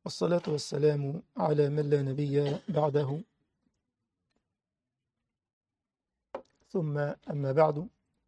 والصلاة والسلام على من لا نبي بعده ثم أما بعد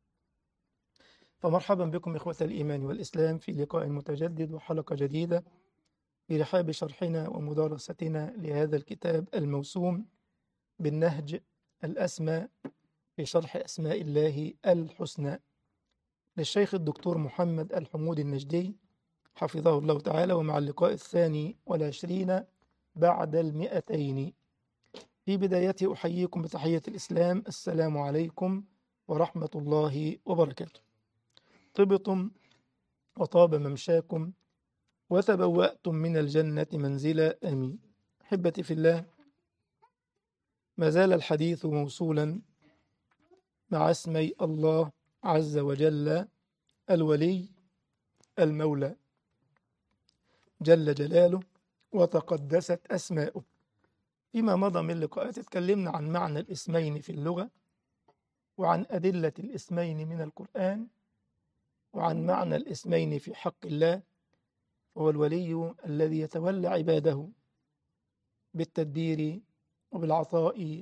فمرحبا بكم إخوة الإيمان والإسلام في لقاء متجدد وحلقة جديدة في رحاب شرحنا ومدارستنا لهذا الكتاب الموسوم بالنهج الأسمى في شرح أسماء الله الحسنى للشيخ الدكتور محمد الحمود النجدي حفظه الله تعالى ومع اللقاء الثاني والعشرين بعد المئتين في بدايته أحييكم بتحية الإسلام السلام عليكم ورحمة الله وبركاته طبتم وطاب ممشاكم وتبوأتم من الجنة منزلا آمين أحبتي في الله ما زال الحديث موصولا مع اسمي الله عز وجل الولي المولى جل جلاله وتقدست أسماؤه فيما مضى من لقاءات اتكلمنا عن معنى الاسمين في اللغة وعن أدلة الاسمين من القرآن وعن معنى الاسمين في حق الله هو الولي الذي يتولى عباده بالتدبير وبالعطاء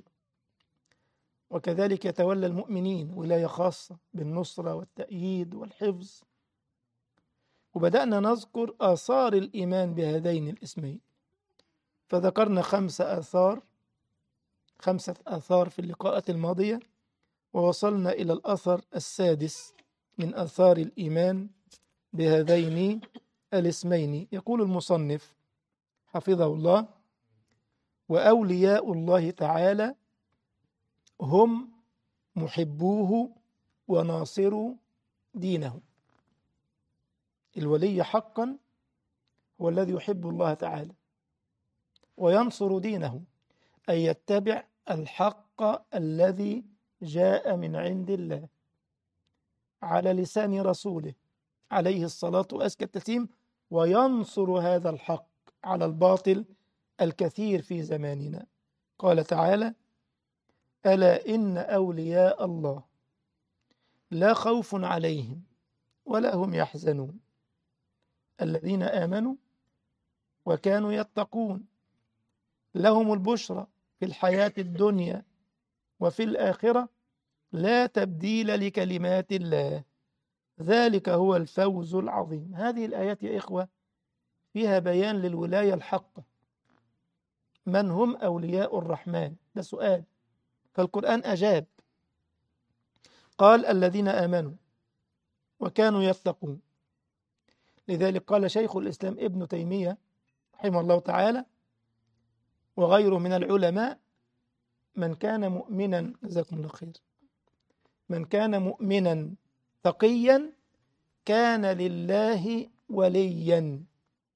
وكذلك يتولى المؤمنين ولاية خاصة بالنصرة والتأييد والحفظ وبدأنا نذكر آثار الإيمان بهذين الاسمين فذكرنا خمسة آثار خمسة آثار في اللقاءات الماضية ووصلنا إلى الأثر السادس من آثار الإيمان بهذين الاسمين يقول المصنف حفظه الله وأولياء الله تعالى هم محبوه وناصروا دينه الولي حقا هو الذي يحب الله تعالى وينصر دينه أي يتبع الحق الذي جاء من عند الله على لسان رسوله عليه الصلاة وأزكى التسليم وينصر هذا الحق على الباطل الكثير في زماننا قال تعالى ألا إن أولياء الله لا خوف عليهم ولا هم يحزنون الذين آمنوا وكانوا يتقون لهم البشرى في الحياة الدنيا وفي الآخرة لا تبديل لكلمات الله ذلك هو الفوز العظيم هذه الآيات يا إخوة فيها بيان للولاية الحقة من هم أولياء الرحمن ده سؤال فالقرآن أجاب قال الذين آمنوا وكانوا يتقون لذلك قال شيخ الإسلام ابن تيمية رحمه الله تعالى وغيره من العلماء من كان مؤمنا جزاكم الله خير من كان مؤمنا تقيا كان لله وليا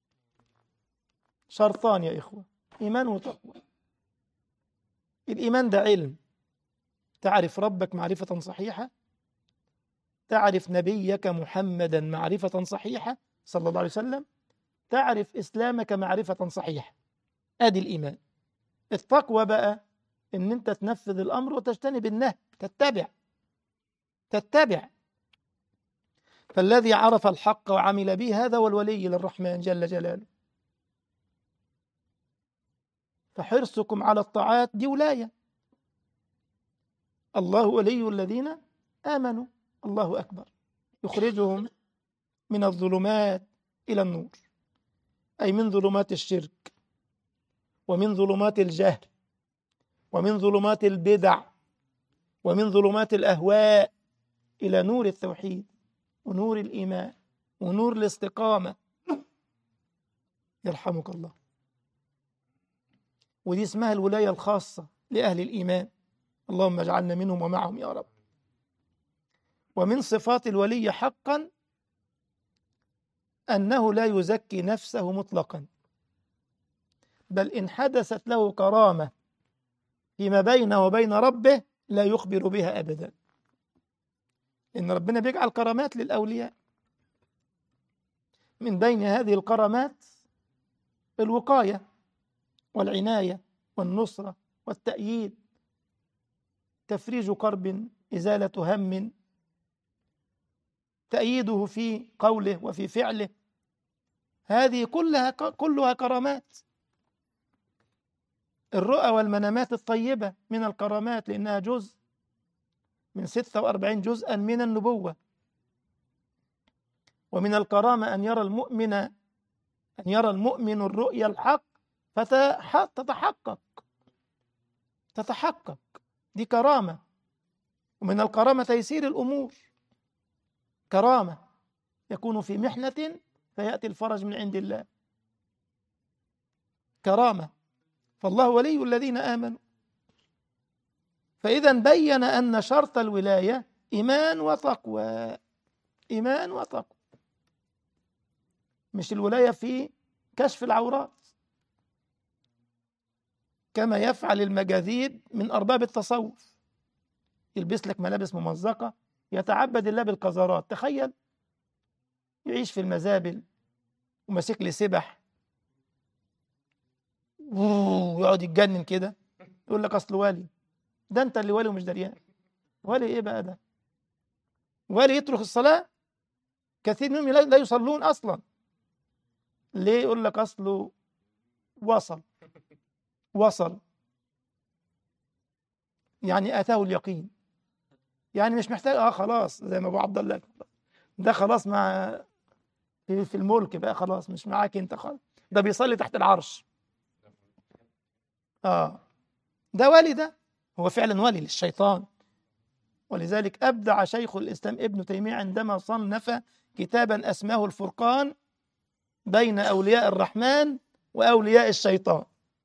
شرطان يا إخوة إيمان وتقوى الإيمان ده علم تعرف ربك معرفة صحيحة تعرف نبيك محمدا معرفة صحيحة صلى الله عليه وسلم تعرف إسلامك معرفة صحيحة أدي الإيمان التقوى بقى إن أنت تنفذ الأمر وتجتنب النهي تتبع تتبع فالذي عرف الحق وعمل به هذا هو الولي للرحمن جل جلاله فحرصكم على الطاعات دي ولاية الله ولي الذين آمنوا الله أكبر يخرجهم من الظلمات إلى النور أي من ظلمات الشرك ومن ظلمات الجهل ومن ظلمات البدع ومن ظلمات الأهواء إلى نور التوحيد ونور الإيمان ونور الاستقامة يرحمك الله ودي اسمها الولاية الخاصة لأهل الإيمان اللهم اجعلنا منهم ومعهم يا رب ومن صفات الولي حقا أنه لا يزكي نفسه مطلقا بل إن حدثت له كرامة فيما بينه وبين ربه لا يخبر بها أبدا إن ربنا بيجعل كرامات للأولياء من بين هذه الكرامات الوقاية والعناية والنصرة والتأييد تفريج كرب إزالة هم تأييده في قوله وفي فعله هذه كلها كلها كرامات الرؤى والمنامات الطيبة من الكرامات لأنها جزء من 46 جزءا من النبوة ومن الكرامة أن يرى المؤمن أن يرى المؤمن الرؤيا الحق فتتحقق تتحقق دي كرامة ومن الكرامة تيسير الأمور كرامة يكون في محنة فيأتي الفرج من عند الله كرامة فالله ولي الذين آمنوا فإذا بين أن شرط الولاية إيمان وتقوى إيمان وتقوى مش الولاية في كشف العورات كما يفعل المجاذيب من أرباب التصوف يلبس لك ملابس ممزقة يتعبد الله بالقذارات تخيل يعيش في المزابل وماسك لي سبح ويقعد يتجنن كده يقول لك اصل والي ده انت اللي والي ومش دريان والي ايه بقى ده والي يترك الصلاه كثير منهم لا يصلون اصلا ليه يقول لك اصله وصل وصل يعني اتاه اليقين يعني مش محتاج اه خلاص زي ما ابو عبد الله ده خلاص مع في, في الملك بقى خلاص مش معاك انت خالص ده بيصلي تحت العرش اه ده ولي ده هو فعلا ولي للشيطان ولذلك ابدع شيخ الاسلام ابن تيميه عندما صنف كتابا اسماه الفرقان بين اولياء الرحمن واولياء الشيطان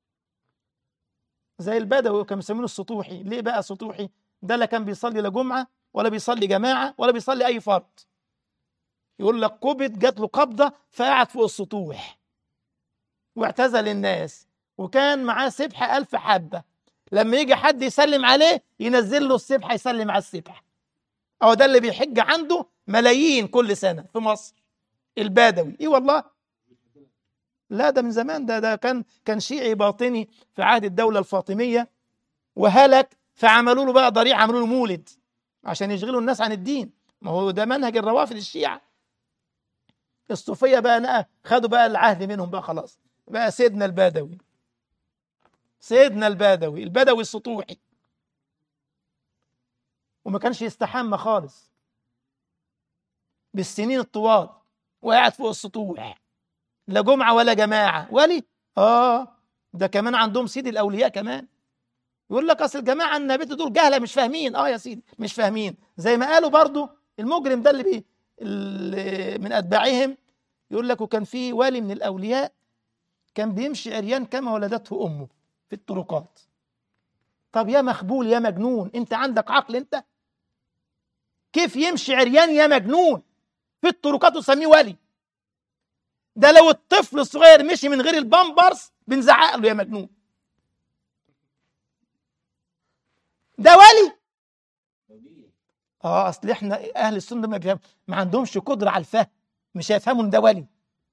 زي البدوي كانوا مسمينه السطوحي ليه بقى سطوحي ده لا كان بيصلي لا جمعه ولا بيصلي جماعه ولا بيصلي اي فرض يقول لك قبض جات له قبضه فقعد فوق السطوح واعتزل الناس وكان معاه سبحه ألف حبه لما يجي حد يسلم عليه ينزل له السبحه يسلم على السبحه أو ده اللي بيحج عنده ملايين كل سنه في مصر البدوي ايه والله لا ده من زمان ده ده كان كان شيعي باطني في عهد الدوله الفاطميه وهلك فعملوا له بقى ضريح عملوا له مولد عشان يشغلوا الناس عن الدين ما هو ده منهج الروافد الشيعة الصوفية بقى نقى خدوا بقى العهد منهم بقى خلاص بقى سيدنا البدوي سيدنا البدوي البدوي السطوحي وما كانش يستحمى خالص بالسنين الطوال وقاعد فوق السطوح لا جمعة ولا جماعة ولي اه ده كمان عندهم سيد الأولياء كمان يقول لك اصل الجماعه النبات دول جهله مش فاهمين اه يا سيدي مش فاهمين زي ما قالوا برضو المجرم ده اللي, بي اللي من اتباعهم يقول لك وكان في والي من الاولياء كان بيمشي عريان كما ولدته امه في الطرقات طب يا مخبول يا مجنون انت عندك عقل انت كيف يمشي عريان يا مجنون في الطرقات وسميه ولي ده لو الطفل الصغير مشي من غير البامبرز بنزعق له يا مجنون ده ولي اه اصل احنا اهل السنه ما, بيهم ما عندهمش قدره على الفهم مش هيفهموا ان ده ولي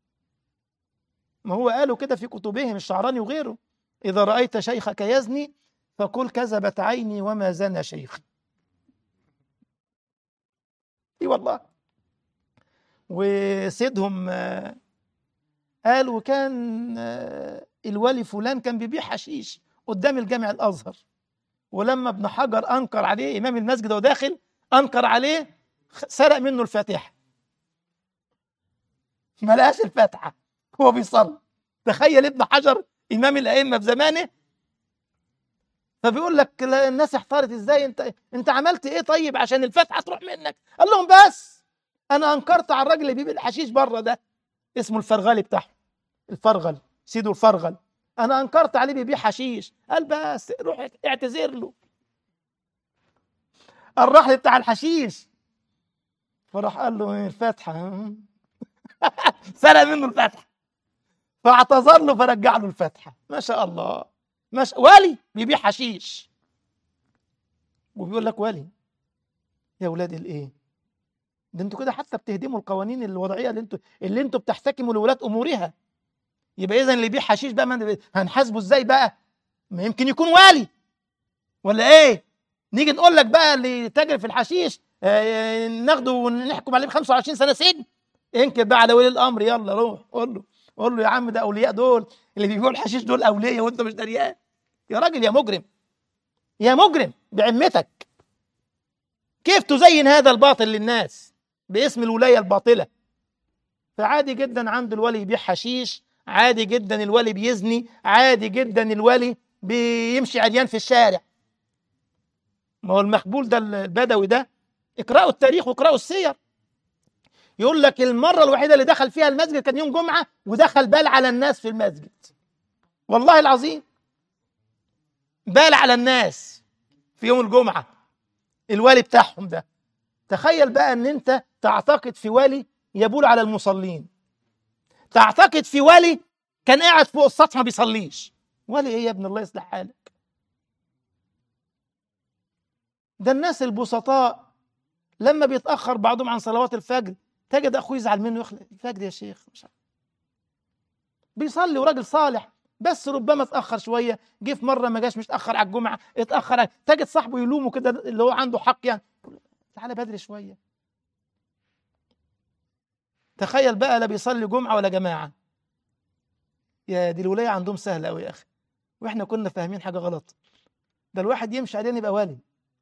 ما هو قالوا كده في كتبهم الشعراني وغيره اذا رايت شيخك يزني فقل كذبت عيني وما زنى شيخي اي والله وسيدهم آه قال وكان آه الولي فلان كان بيبيع حشيش قدام الجامع الازهر ولما ابن حجر انكر عليه امام المسجد وهو داخل انكر عليه سرق منه الفاتحه ما لقاش الفاتحه هو بيصلي تخيل ابن حجر امام الائمه في زمانه فبيقول لك الناس احتارت ازاي انت انت عملت ايه طيب عشان الفاتحه تروح منك قال لهم بس انا انكرت على الراجل اللي بيبيع الحشيش بره ده اسمه الفرغلي بتاعه الفرغل سيده الفرغل انا انكرت عليه بيبيع حشيش قال بس روح اعتذر له قال راح بتاع الحشيش فراح قال له الفاتحه سرق منه الفاتحه فاعتذر له فرجع له الفاتحه ما شاء الله ما شاء ولي بيبيع حشيش وبيقول لك ولي يا ولاد الايه ده انتوا كده حتى بتهدموا القوانين الوضعيه اللي انتوا اللي انتوا بتحتكموا لولاة امورها يبقى اذا اللي يبيع حشيش بقى من هنحاسبه ازاي بقى ما يمكن يكون والي ولا ايه نيجي نقول لك بقى اللي تاجر في الحشيش آه ناخده ونحكم عليه ب 25 سنه سجن انكر بقى على ولي الامر يلا روح قول له قول له يا عم ده اولياء دول اللي بيبيعوا الحشيش دول اولياء وانت مش دريان يا راجل يا مجرم يا مجرم بعمتك كيف تزين هذا الباطل للناس باسم الولايه الباطله فعادي جدا عند الولي يبيع حشيش عادي جدا الولي بيزني عادي جدا الولي بيمشي عريان في الشارع ما هو المخبول ده البدوي ده اقرأوا التاريخ واقرأوا السير يقول لك المرة الوحيدة اللي دخل فيها المسجد كان يوم جمعة ودخل بال على الناس في المسجد والله العظيم بال على الناس في يوم الجمعة الوالي بتاعهم ده تخيل بقى ان انت تعتقد في والي يبول على المصلين تعتقد في والي كان قاعد فوق السطح ما بيصليش ولي ايه يا ابن الله يصلح حالك ده الناس البسطاء لما بيتاخر بعضهم عن صلوات الفجر تجد اخوه يزعل منه يخلق الفجر يا شيخ مش عارف. بيصلي وراجل صالح بس ربما اتاخر شويه جه في مره ما جاش مش اتاخر على الجمعه اتاخر تجد صاحبه يلومه كده اللي هو عنده حق يعني تعالى بدري شويه تخيل بقى لا بيصلي جمعه ولا جماعه يا دي الولايه عندهم سهله قوي يا اخي واحنا كنا فاهمين حاجه غلط ده الواحد يمشي علينا يبقى والي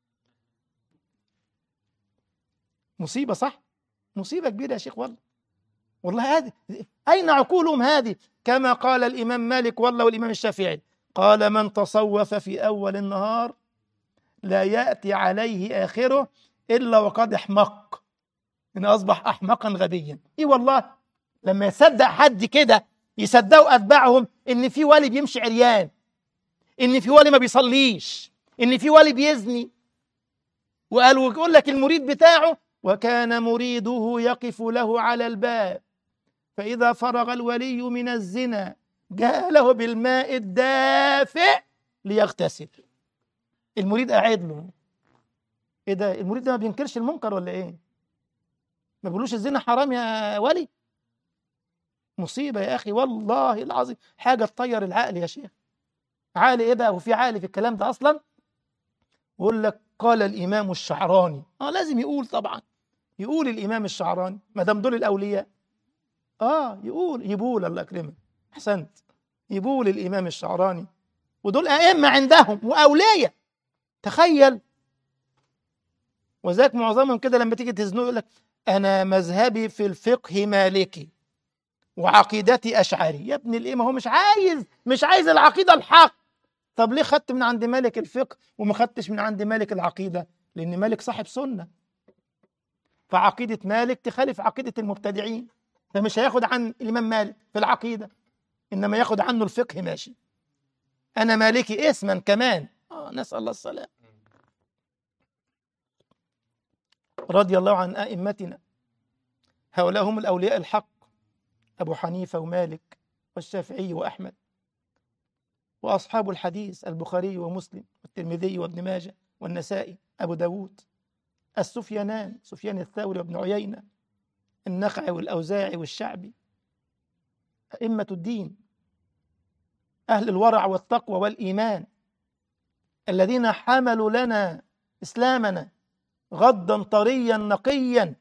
مصيبه صح مصيبه كبيره يا شيخ والله والله هذه اين عقولهم هذه كما قال الامام مالك والله والامام الشافعي قال من تصوف في اول النهار لا ياتي عليه اخره الا وقد احمق ان اصبح احمقا غبيا اي والله لما يصدق حد كده يصدقوا اتباعهم ان في ولي بيمشي عريان ان في ولي ما بيصليش ان في ولي بيزني وقالوا يقول لك المريد بتاعه وكان مريده يقف له على الباب فإذا فرغ الولي من الزنا جاء له بالماء الدافئ ليغتسل المريد قاعد له ايه ده المريد ده ما بينكرش المنكر ولا ايه ما بيقولوش الزنا حرام يا ولي مصيبة يا أخي والله العظيم حاجة تطير العقل يا شيخ عقل إيه بقى وفي عقل في الكلام ده أصلا يقول لك قال الإمام الشعراني آه لازم يقول طبعا يقول الإمام الشعراني ما دام دول الأولياء آه يقول يبول الله يكرمك أحسنت يبول الإمام الشعراني ودول أئمة عندهم وأولياء تخيل وذاك معظمهم كده لما تيجي تزنقه يقول لك أنا مذهبي في الفقه مالكي وعقيدتي أشعري يا ابن الإيه ما هو مش عايز مش عايز العقيدة الحق طب ليه خدت من عند مالك الفقه وما خدتش من عند مالك العقيدة لأن مالك صاحب سنة فعقيدة مالك تخالف عقيدة المبتدعين فمش هياخد عن الإمام مالك في العقيدة إنما ياخد عنه الفقه ماشي أنا مالكي اسما كمان آه نسأل الله السلام رضي الله عن أئمتنا هؤلاء هم الأولياء الحق أبو حنيفة ومالك والشافعي وأحمد وأصحاب الحديث البخاري ومسلم والترمذي وابن ماجه والنسائي أبو داود السفيانان سفيان الثوري وابن عيينة النخعي والأوزاعي والشعبي أئمة الدين أهل الورع والتقوى والإيمان الذين حملوا لنا إسلامنا غضا طريا نقيا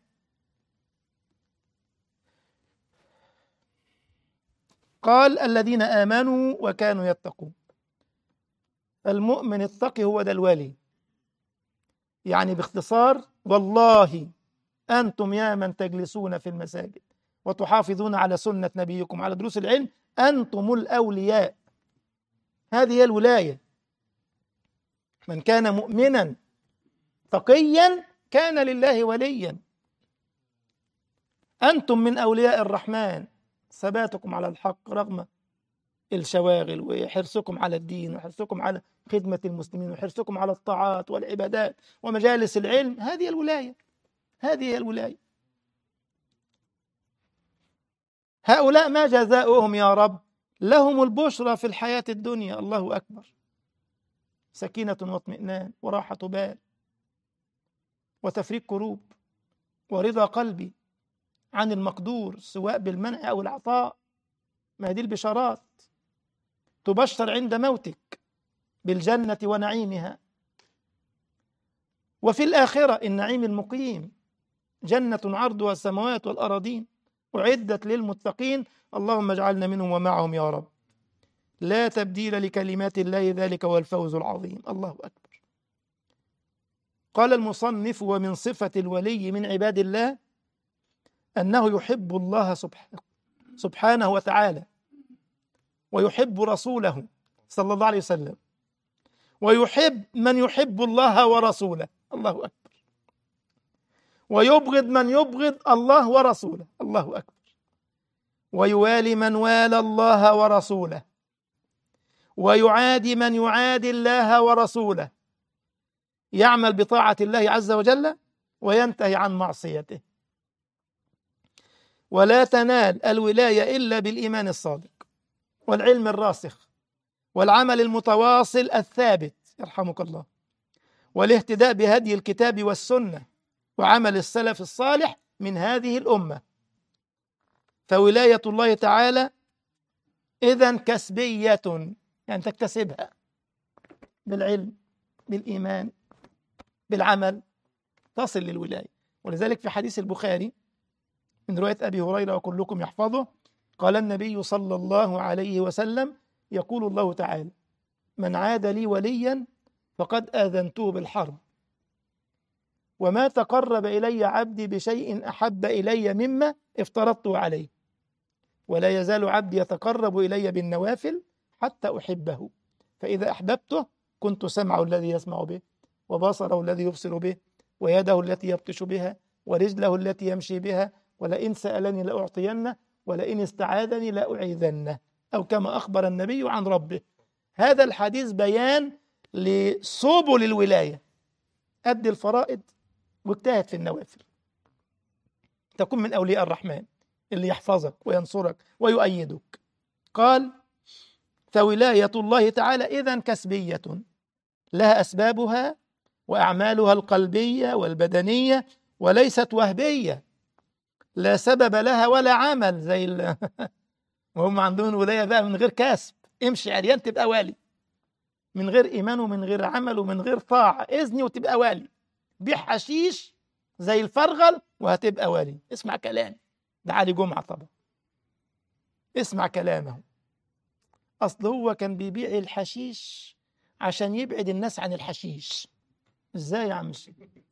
قال الذين آمنوا وكانوا يتقون المؤمن التقي هو ده الولي يعني باختصار والله أنتم يا من تجلسون في المساجد وتحافظون على سنة نبيكم على دروس العلم أنتم الأولياء هذه هي الولاية من كان مؤمنا تقيا كان لله وليا أنتم من أولياء الرحمن ثباتكم على الحق رغم الشواغل وحرصكم على الدين وحرصكم على خدمة المسلمين وحرصكم على الطاعات والعبادات ومجالس العلم هذه الولاية هذه هي الولاية هؤلاء ما جزاؤهم يا رب لهم البشرى في الحياة الدنيا الله أكبر سكينة واطمئنان وراحة بال وتفريق كروب ورضا قلبي عن المقدور سواء بالمنع أو العطاء ما دي البشارات تبشر عند موتك بالجنة ونعيمها وفي الآخرة النعيم المقيم جنة عرضها السماوات والأراضين أعدت للمتقين اللهم اجعلنا منهم ومعهم يا رب لا تبديل لكلمات الله ذلك هو الفوز العظيم الله أكبر قال المصنف ومن صفة الولي من عباد الله أنه يحب الله سبحانه سبحانه وتعالى ويحب رسوله صلى الله عليه وسلم ويحب من يحب الله ورسوله الله أكبر ويبغض من يبغض الله ورسوله الله أكبر ويوالي من والى الله ورسوله ويعادي من يعادي الله ورسوله يعمل بطاعة الله عز وجل وينتهي عن معصيته ولا تنال الولاية إلا بالإيمان الصادق والعلم الراسخ والعمل المتواصل الثابت يرحمك الله والاهتداء بهدي الكتاب والسنة وعمل السلف الصالح من هذه الأمة فولاية الله تعالى إذا كسبية يعني تكتسبها بالعلم بالإيمان بالعمل تصل للولاية ولذلك في حديث البخاري من رواية أبي هريرة وكلكم يحفظه قال النبي صلى الله عليه وسلم يقول الله تعالى من عاد لي وليا فقد آذنته بالحرب وما تقرب إلي عبدي بشيء أحب إلي مما افترضته عليه ولا يزال عبدي يتقرب إلي بالنوافل حتى أحبه فإذا أحببته كنت سمعه الذي يسمع به وبصره الذي يبصر به ويده التي يبطش بها ورجله التي يمشي بها ولئن سألني لأعطينه ولئن استعاذني لأعيذنه أو كما أخبر النبي عن ربه هذا الحديث بيان لسبل الولاية أد الفرائض واجتهد في النوافل تكون من أولياء الرحمن اللي يحفظك وينصرك ويؤيدك قال فولاية الله تعالى إذا كسبية لها أسبابها وأعمالها القلبية والبدنية وليست وهبية لا سبب لها ولا عمل زي ال... وهم عندهم ولاية بقى من غير كسب امشي عريان تبقى والي من غير إيمان ومن غير عمل ومن غير طاعة إذني وتبقى والي بيع حشيش زي الفرغل وهتبقى والي اسمع كلامي ده علي جمعة طبعا اسمع كلامه أصل هو كان بيبيع الحشيش عشان يبعد الناس عن الحشيش ازاي يا عم الشيخ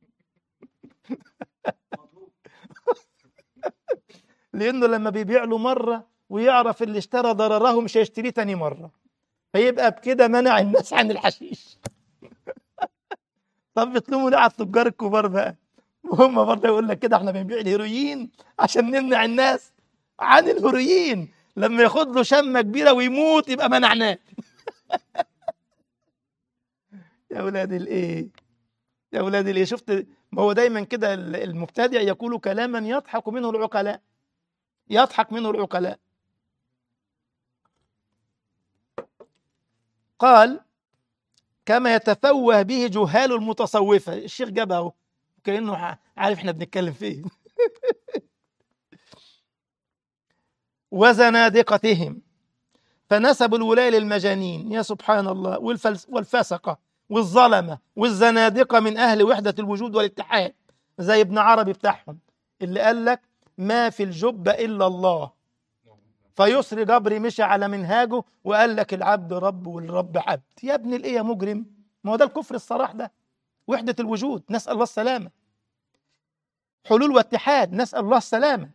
لانه لما بيبيع له مره ويعرف اللي اشترى ضرره مش هيشتريه تاني مره فيبقى بكده منع الناس عن الحشيش طب بتلوموا ليه على التجار الكبار بقى وهم برضه يقول لك كده احنا بنبيع الهيروين عشان نمنع الناس عن الهيروين لما ياخد له شمه كبيره ويموت يبقى منعناه يا ولاد الايه يا ولاد الايه شفت ما هو دايما كده المبتدع يقول كلاما يضحك منه العقلاء يضحك منه العقلاء قال كما يتفوه به جهال المتصوفة الشيخ جابها اهو كأنه عارف احنا بنتكلم في ايه وزنادقتهم فنسبوا الولاية للمجانين يا سبحان الله والفلس والفسقة والظلمة والزنادقة من أهل وحدة الوجود والاتحاد زي ابن عربي بتاعهم اللي قال لك ما في الجبة إلا الله فيسري جبري مشي على منهاجه وقال لك العبد رب والرب عبد يا ابن الايه يا مجرم ما هو ده الكفر الصراح ده وحدة الوجود نسأل الله السلامة حلول واتحاد نسأل الله السلامة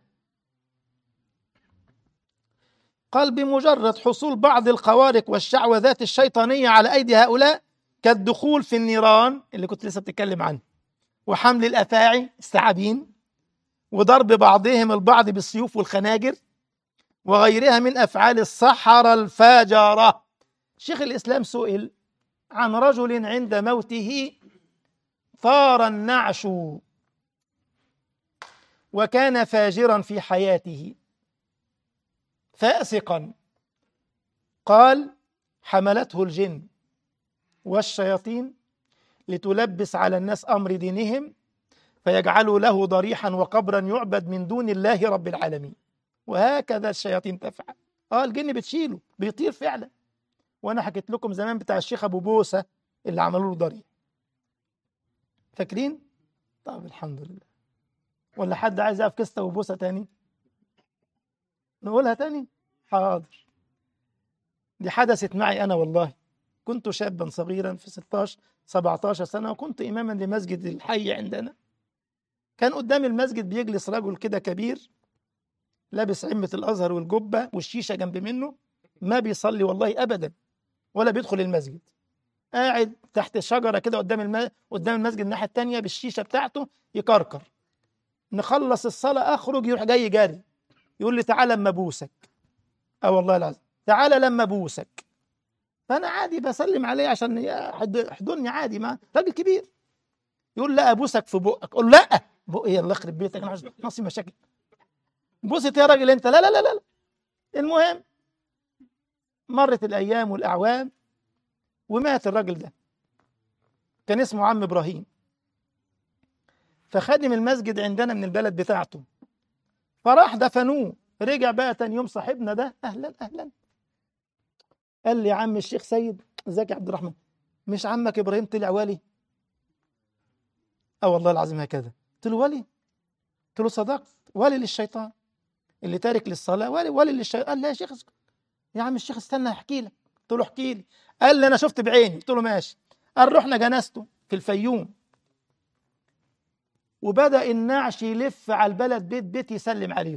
قال بمجرد حصول بعض الخوارق والشعوذات الشيطانية على أيدي هؤلاء كالدخول في النيران اللي كنت لسه بتتكلم عنه وحمل الأفاعي الثعابين وضرب بعضهم البعض بالسيوف والخناجر وغيرها من أفعال السحرة الفاجرة شيخ الإسلام سئل عن رجل عند موته طار النعش وكان فاجرا في حياته فاسقا قال حملته الجن والشياطين لتلبس على الناس امر دينهم فيجعلوا له ضريحا وقبرا يعبد من دون الله رب العالمين وهكذا الشياطين تفعل اه الجن بتشيله بيطير فعلا وانا حكيت لكم زمان بتاع الشيخ ابو بوسه اللي عملوا له ضريح فاكرين طب الحمد لله ولا حد عايز يعرف قصه ابو بوسه تاني نقولها تاني حاضر دي حدثت معي أنا والله كنت شابا صغيرا في 16 17 سنة وكنت إماما لمسجد الحي عندنا كان قدام المسجد بيجلس رجل كده كبير لابس عمة الأزهر والجبة والشيشة جنب منه ما بيصلي والله أبدا ولا بيدخل المسجد قاعد تحت شجرة كده قدام الم... قدام المسجد الناحية التانية بالشيشة بتاعته يكركر نخلص الصلاة أخرج يروح جاي جاري يقول لي تعالى لما أبوسك أه والله العظيم تعالى لما أبوسك فأنا عادي بسلم عليه عشان يحضني عادي ما راجل كبير يقول لا أبوسك في بقك أقول لا بقي إيه الله يخرب بيتك أنا عايز ناصي مشاكل بوست يا راجل أنت لا لا لا لا المهم مرت الأيام والأعوام ومات الراجل ده كان اسمه عم إبراهيم فخادم المسجد عندنا من البلد بتاعته فراح دفنوه رجع بقى تاني يوم صاحبنا ده اهلا اهلا قال لي يا عم الشيخ سيد ازيك يا عبد الرحمن مش عمك ابراهيم طلع ولي اه والله العظيم هكذا قلت له ولي قلت له صدقت ولي للشيطان اللي تارك للصلاه ولي ولي للشيطان قال لا يا شيخ اسكت يا عم الشيخ استنى احكي لك قلت له احكي لي قال لي انا شفت بعيني قلت له ماشي قال رحنا جنازته في الفيوم وبدأ النعش يلف على البلد بيت بيت يسلم عليهم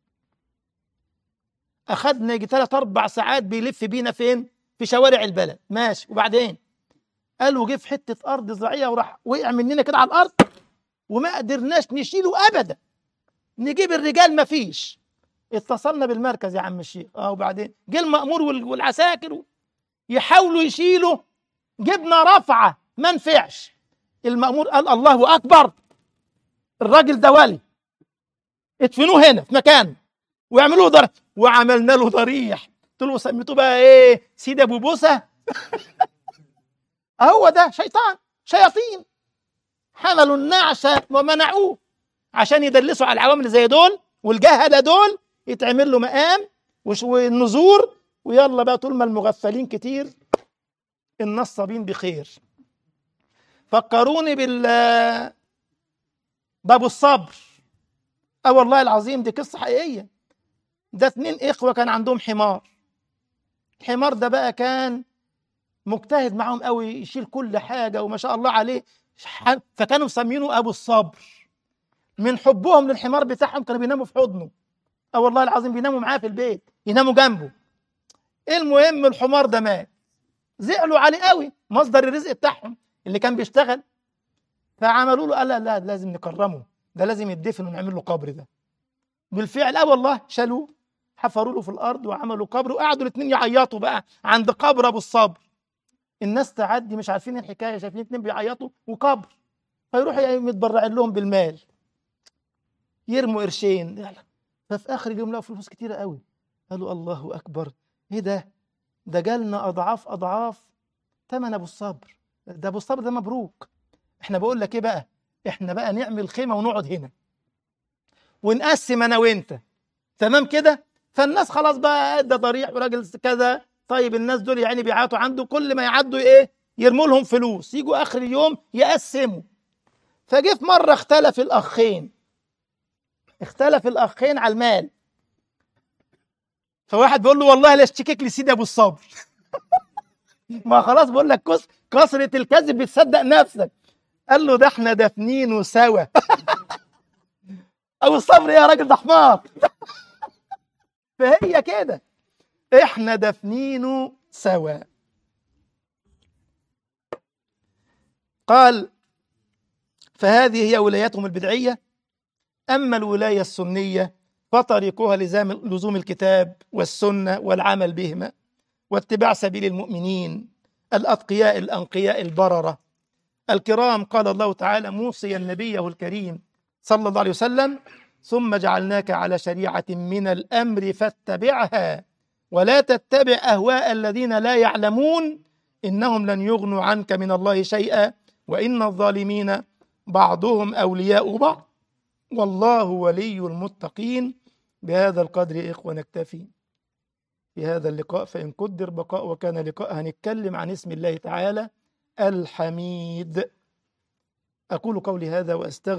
أخدنا يجي ثلاث أربع ساعات بيلف بينا فين؟ في شوارع البلد ماشي وبعدين قالوا جه في حتة أرض زراعية وراح وقع مننا كده على الأرض وما قدرناش نشيله أبدا نجيب الرجال ما فيش اتصلنا بالمركز يا عم الشيخ اه وبعدين جه المأمور والعساكر يحاولوا يشيلوا جبنا رفعة ما نفعش المأمور قال الله أكبر الراجل ده ولي ادفنوه هنا في مكانه ويعملوه ضريح وعملنا له ضريح قلت له سميتوه بقى ايه سيدي ابو بوسه هو ده شيطان شياطين حملوا النعش ومنعوه عشان يدلسوا على العوامل زي دول والجهله دول يتعمل له مقام والنزور ويلا بقى طول ما المغفلين كتير النصابين بخير فكروني بال باب الصبر اه والله العظيم دي قصه حقيقيه ده اتنين اخوه كان عندهم حمار الحمار ده بقى كان مجتهد معاهم قوي يشيل كل حاجه وما شاء الله عليه فكانوا مسمينه ابو الصبر من حبهم للحمار بتاعهم كانوا بيناموا في حضنه اه والله العظيم بيناموا معاه في البيت يناموا جنبه المهم الحمار ده مات زعلوا عليه قوي مصدر الرزق بتاعهم اللي كان بيشتغل فعملوا له قال لا, لا لازم نكرمه ده لازم يدفن ونعمل له قبر ده بالفعل اه والله شالوه حفروا له في الارض وعملوا قبر وقعدوا الاثنين يعيطوا بقى عند قبر ابو الصبر الناس تعدي مش عارفين الحكايه شايفين اثنين بيعيطوا وقبر فيروحوا متبرعين لهم بالمال يرموا قرشين ففي اخر اليوم لقوا فلوس كتيره قوي قالوا الله اكبر ايه ده ده جالنا اضعاف اضعاف ثمن ابو الصبر ده ابو الصبر ده مبروك احنا بقول لك ايه بقى احنا بقى نعمل خيمه ونقعد هنا ونقسم انا وانت تمام كده فالناس خلاص بقى ده ضريح وراجل كذا طيب الناس دول يعني بيعاتوا عنده كل ما يعدوا ايه يرموا لهم فلوس يجوا اخر اليوم يقسموا فجه في مره اختلف الاخين اختلف الاخين على المال فواحد بيقول له والله لا اشتكيك لسيدي ابو الصبر ما خلاص بقول لك كس كثره الكذب بتصدق نفسك قال له ده احنا دافنينه سوا ابو الصبر يا راجل ده حمار فهي كده احنا دافنينه سوا قال فهذه هي ولايتهم البدعيه اما الولايه السنيه فطريقها لزام لزوم الكتاب والسنه والعمل بهما واتباع سبيل المؤمنين الاتقياء الانقياء البرره الكرام قال الله تعالى موصيا نبيه الكريم صلى الله عليه وسلم ثم جعلناك على شريعه من الامر فاتبعها ولا تتبع اهواء الذين لا يعلمون انهم لن يغنوا عنك من الله شيئا وان الظالمين بعضهم اولياء بعض والله ولي المتقين بهذا القدر اخوه نكتفي في هذا اللقاء فان قدر بقاء وكان لقاء هنتكلم عن اسم الله تعالى الحميد اقول قولي هذا واستغفر